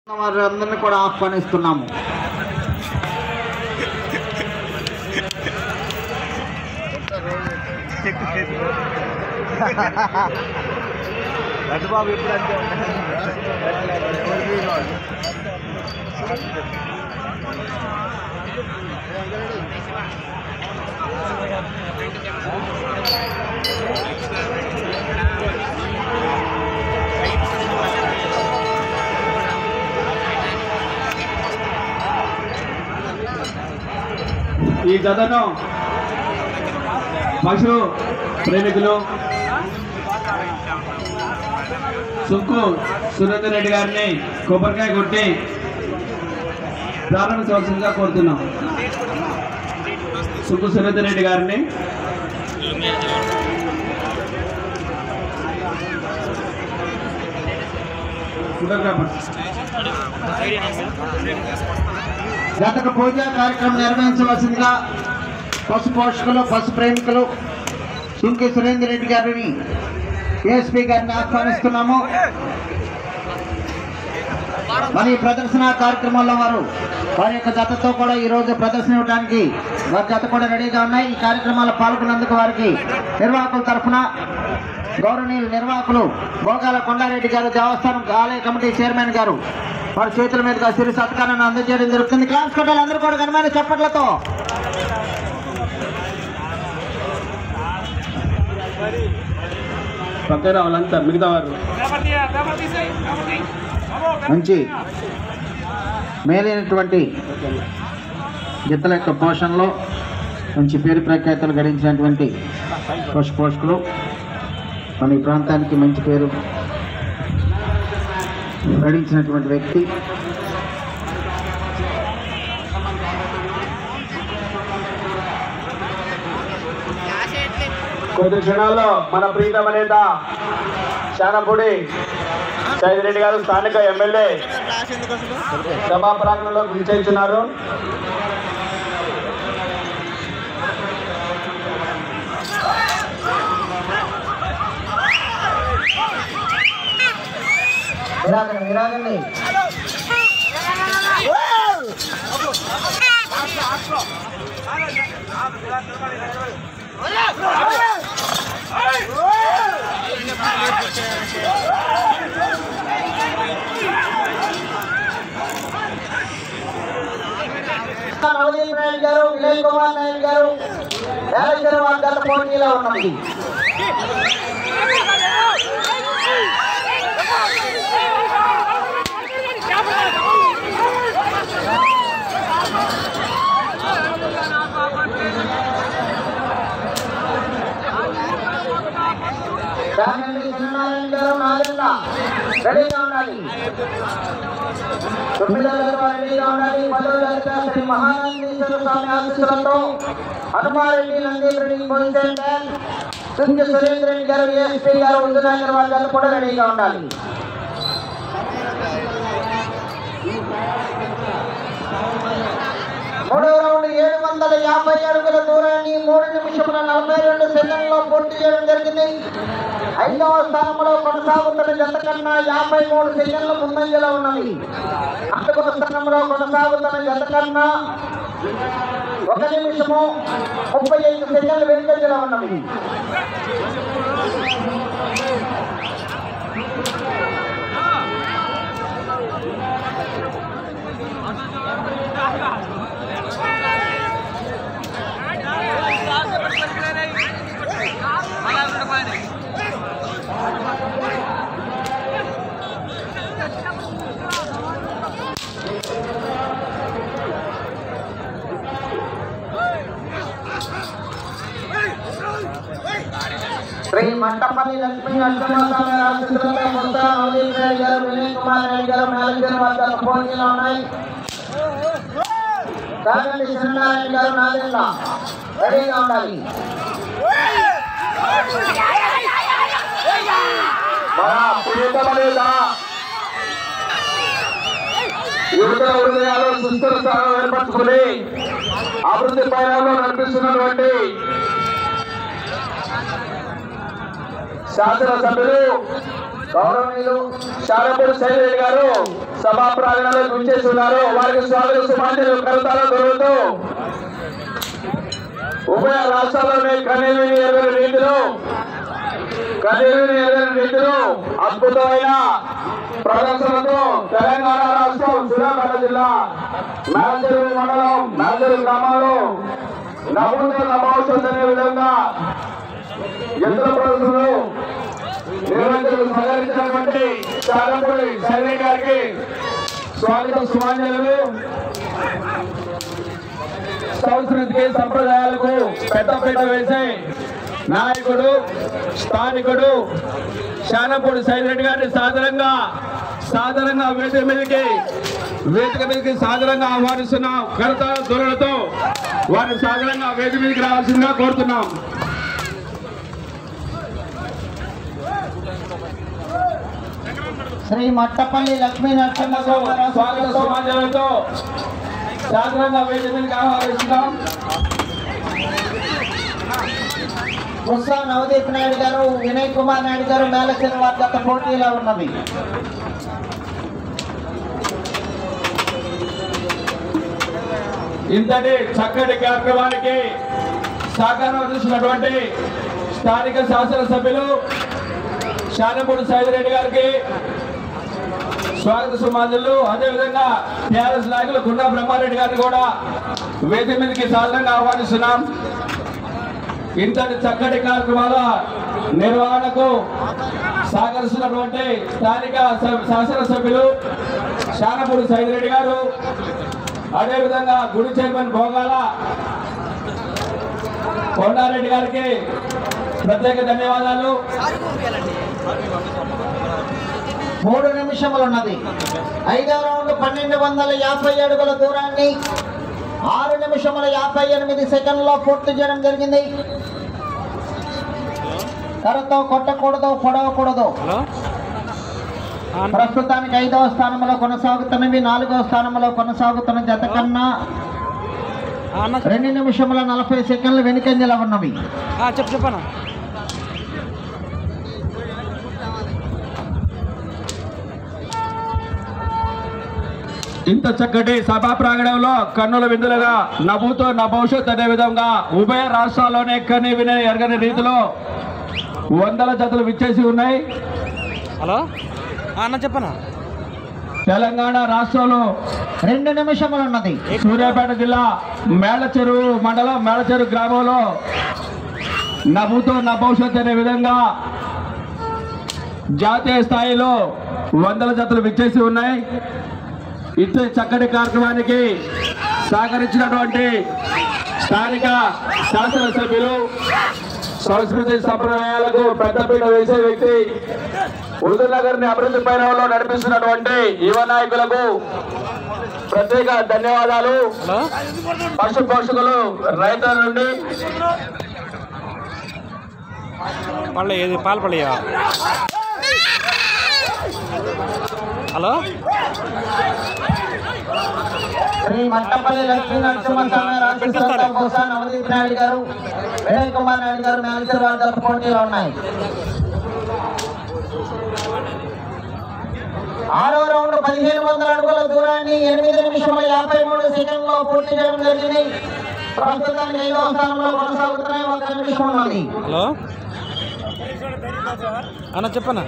వారందరినీ కూడా ఆహ్వానిస్తున్నాము బాబు ఎప్పుడు అంతే ఈ జతను పశు ప్రేమికులు సుక్కు సురేందర్ రెడ్డి గారిని కొబ్బరికాయ కొట్టి ప్రారంభించవలసిందిగా కోరుతున్నాం సుక్కు సురేందర్ రెడ్డి గారిని ఫోటోగ్రాఫర్ గతకు పూజా కార్యక్రమం నిర్వహించవలసిందిగా పశు పోషకులు పశు ప్రేమికులు సుంకి సురేందర్ రెడ్డి గారిని ఏఎస్పీ గారిని ఆహ్వానిస్తున్నాము మరి ఈ ప్రదర్శన కార్యక్రమంలో వారు వారి యొక్క జతతో కూడా ఈ రోజు ప్రదర్శన ఇవ్వడానికి వారి జత కూడా రెడీగా ఉన్నాయి ఈ కార్యక్రమాల్లో పాల్గొన్నందుకు వారికి నిర్వాహకుల తరఫున గౌరవనీయులు నిర్వాహకులు భోగాల కొండారెడ్డి గారు దేవస్థానం ఆలయ కమిటీ చైర్మన్ గారు వారి చేతుల మీదుగా సిరి సత్కారాన్ని అందజేయడం జరుగుతుంది క్లాస్ కొట్టాలి అందరూ కూడా ఘనమైన చప్పట్లతో పక్కన వాళ్ళంతా మిగతా వారు మంచి మేలైనటువంటి గిత్తల యొక్క పోషణలో మంచి పేరు ప్రఖ్యాతలు గడించినటువంటి పశు పోషకులు మన ఈ ప్రాంతానికి మంచి పేరు గడించినటువంటి వ్యక్తి కొద్ది క్షణాల్లో మన ప్రీతమ నేత శానపూడి సైదిరెడ్డి గారు స్థానిక ఎమ్మెల్యే సభా ప్రాంగణంలో విచ్చేస్తున్నారు విరాగండి విరాగండి నవదీప్ నాయుడు గారు వినయ్ కుమార్ నాయుడు గారు మేనేజర్ వారి గత పోటీలో ఉన్నది రాజండి సత్యనారాయణ గారు నాగన్న రెడీగా ఉండాలి తొమ్మిదవ తరగతి రెడీగా ఉండాలి పదవ తరగతి శ్రీ మహానందీశ్వర స్వామి ఆశీస్సులతో హనుమారెడ్డి నందీరెడ్డి పొజిషన్ సుంజ సురేంద్రన్ గారు ఎస్పీ గారు ఉందునాగర్ వాళ్ళు కూడా రెడీగా ఉండాలి మూడవ రౌండ్ ఏడు వందల యాభై అడుగుల దూరాన్ని మూడు నిమిషముల నలభై రెండు సెకండ్లో పూర్తి చేయడం జరిగింది ఐదవ స్థానంలో కొనసాగుతున్న జత కన్నా యాభై మూడు సెకండ్ల ముందంజలో ఉన్నది అందుకున్న స్థానంలో కొనసాగుతున్న జత కన్నా ఒక నిమిషము ముప్పై ఐదు సెకండ్లు వెనుకంజలో ఉన్నవి శ్రీ మంటపల్లి లక్ష్మీ నరసింహస్వామి ఆశీస్సులతో ముస్తా నవదీప్ రెడ్డి గారు వినయ్ కుమార్ రెడ్డి గారు మేనేజర్ వద్ద పోటీలో ఉన్నాయి కాగండి సత్యనారాయణ గారు నాగేంద్ర రెడీగా ఉండాలి మన ప్రియతమ నేత యువత హృదయాలు సుస్థిర స్థానం ఏర్పరచుకుని అభివృద్ధి పయనంలో నడిపిస్తున్నటువంటి శాసనసభ్యులు గౌరవనీయులు శారపూడి శైలరెడ్డి గారు సభా ప్రాంగణంలో గుంచేసి ఉన్నారు వారికి స్వాగత సుమాంజలు కరుతాలో దొరుకుతూ ఉభయ రాష్ట్రాల్లోని కనీవిని ఎదురు రీతిలో కనీవిని ఎదురు రీతిలో అద్భుతమైన ప్రదర్శనతో తెలంగాణ రాష్ట్రం సూర్యాపేట జిల్లా మేల్చెరువు మండలం మేల్చెరువు గ్రామంలో నమూనా నమోదు అనే విధంగా యంత్ర ప్రదర్శనలు నిర్వహించడం సహకరించినటువంటి చాలంపూడి సైని గారికి స్వాగతం సుమాంజలు సంస్కృతికి సంప్రదాయాలకు పెద్దపీట వేసే నాయకుడు స్థానికుడు శానపూడి సైరెడ్డి గారిని సాధారణంగా సాధారణంగా వేదిక మీదకి వేదిక మీదకి సాధారణంగా ఆహ్వానిస్తున్నాం కరత ధ్వనులతో వారిని సాధారణంగా వేదిక మీదకి రావాల్సిందిగా కోరుతున్నాం శ్రీ మట్టపల్లి లక్ష్మీ నరసింహ స్వాగత సమాజంతో సాధారణంగా వేదిక మీదకి ఆహ్వానిస్తున్నాం ఉత్సవ నవదీప్ నాయుడు గారు వినయ్ కుమార్ నాయుడు గారు మేలసిన వారి గత పోటీలో ఉన్నది ఇంతటి చక్కటి కార్యక్రమానికి సహకారం అందిస్తున్నటువంటి స్థానిక శాసనసభ్యులు శానపూడి సైదిరెడ్డి గారికి స్వాగత సుమాజులు అదేవిధంగా టీఆర్ఎస్ నాయకులు గుండా బ్రహ్మారెడ్డి గారిని కూడా వేదిక మీదకి సాధారణంగా ఆహ్వానిస్తున్నాం ఇంతటి చక్కటి కార్యక్రమాల నిర్వహణకు సహకరిస్తున్నటువంటి స్థానిక స- శాసనసభ్యులు శానపూడి సైదిరెడ్డి గారు అదేవిధంగా గుడి చైర్మన్ భోగాల కొండారెడ్డి గారికి ప్రత్యేక ధన్యవాదాలు మూడు నిమిషములు ఉన్నది ఐదవ రౌండ్ పన్నెండు వందల యాభై అడుగుల దూరాన్ని ఆరు నిమిషముల యాభై ఎనిమిది సెకండ్లో పూర్తి చేయడం జరిగింది కరతో కొట్టకూడదు పొడవకూడదు ప్రస్తుతానికి ఐదవ స్థానంలో కొనసాగుతున్నవి నాలుగవ స్థానంలో కొనసాగుతున్న జత కన్నా రెండు నిమిషముల నలభై సెకండ్లు వెనుకంజల ఉన్నవి చెప్పు చెప్పనా ఇంత చక్కటి సభా ప్రాంగణంలో కన్నుల విందులుగా నవ్వుతో నా భవిష్యత్ అనే విధంగా ఉభయ రాష్ట్రాల్లోనే ఎక్కని వినే ఎరగని రీతిలో వందల జతలు విచ్చేసి ఉన్నాయి హలో అన్న చెప్పనా తెలంగాణ రాష్ట్రంలో రెండు నిమిషములు ఉన్నది సూర్యాపేట జిల్లా మేళచెరువు మండలం మేళచెరువు గ్రామంలో నవ్వుతో నా భవిష్యత్ అనే విధంగా జాతీయ స్థాయిలో వందల జతలు విచ్చేసి ఉన్నాయి ఇంత చక్కటి కార్యక్రమానికి సహకరించినటువంటి స్థానిక శాసనసభ్యులు సంస్కృతి సంప్రదాయాలకు పెద్దపీట వేసే వ్యక్తి నగర్ ని అభివృద్ధి పైన నడిపిస్తున్నటువంటి యువ నాయకులకు ప్రత్యేక ధన్యవాదాలు హలో పశు పోషకులు రైతుల నుండి పళ్ళ ఏది పాలు పళ్ళయా హలో శ్రీ మట్టపల్లి లక్ష్మీ నరసింహస్వామి రాష్ట్ర సంఘం కోసం నవదీప్ నాయుడు గారు వినయ్ కుమార్ నాయుడు గారు మేనేజర్ వారి గత పోటీలో ఉన్నాయి ఆరో రౌండ్ పదిహేను వందల అడుగుల దూరాన్ని ఎనిమిది నిమిషముల యాభై మూడు సెకండ్లో పూర్తి చేయడం జరిగింది ప్రస్తుతానికి ఐదవ స్థానంలో కొనసాగుతున్నాయి ఒక నిమిషం ఉన్నది హలో అన్న చెప్పనా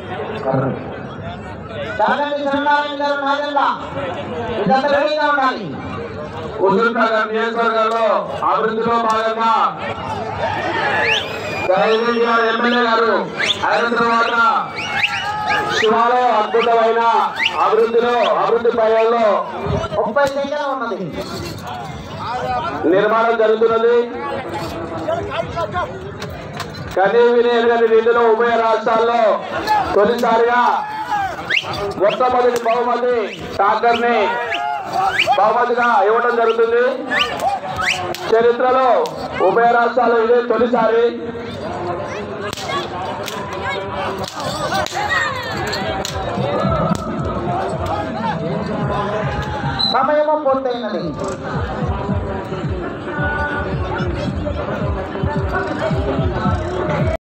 చాగంటి సత్యనారాయణ గారు నాగండ ఇదంతా రెడీగా ఉండాలి హుజూర్నగర్ నియోజకవర్గంలో అభివృద్ధిలో భాగంగా దయచేసి గారు ఎమ్మెల్యే గారు అయిన తర్వాత శివాలో అద్భుతమైన అభివృద్ధిలో అభివృద్ధి పైలో ముప్పై సెకండ్ ఉన్నది నిర్మాణం జరుగుతున్నది కనీవిని ఎరగని రీతిలో ఉభయ రాష్ట్రాల్లో తొలిసారిగా మొట్టమొదటి బహుమతి టాకర్ ని బహుమతిగా ఇవ్వడం జరుగుతుంది చరిత్రలో ఉభయ రాష్ట్రాలు ఇదే తొలిసారి సమయము పూర్తయినది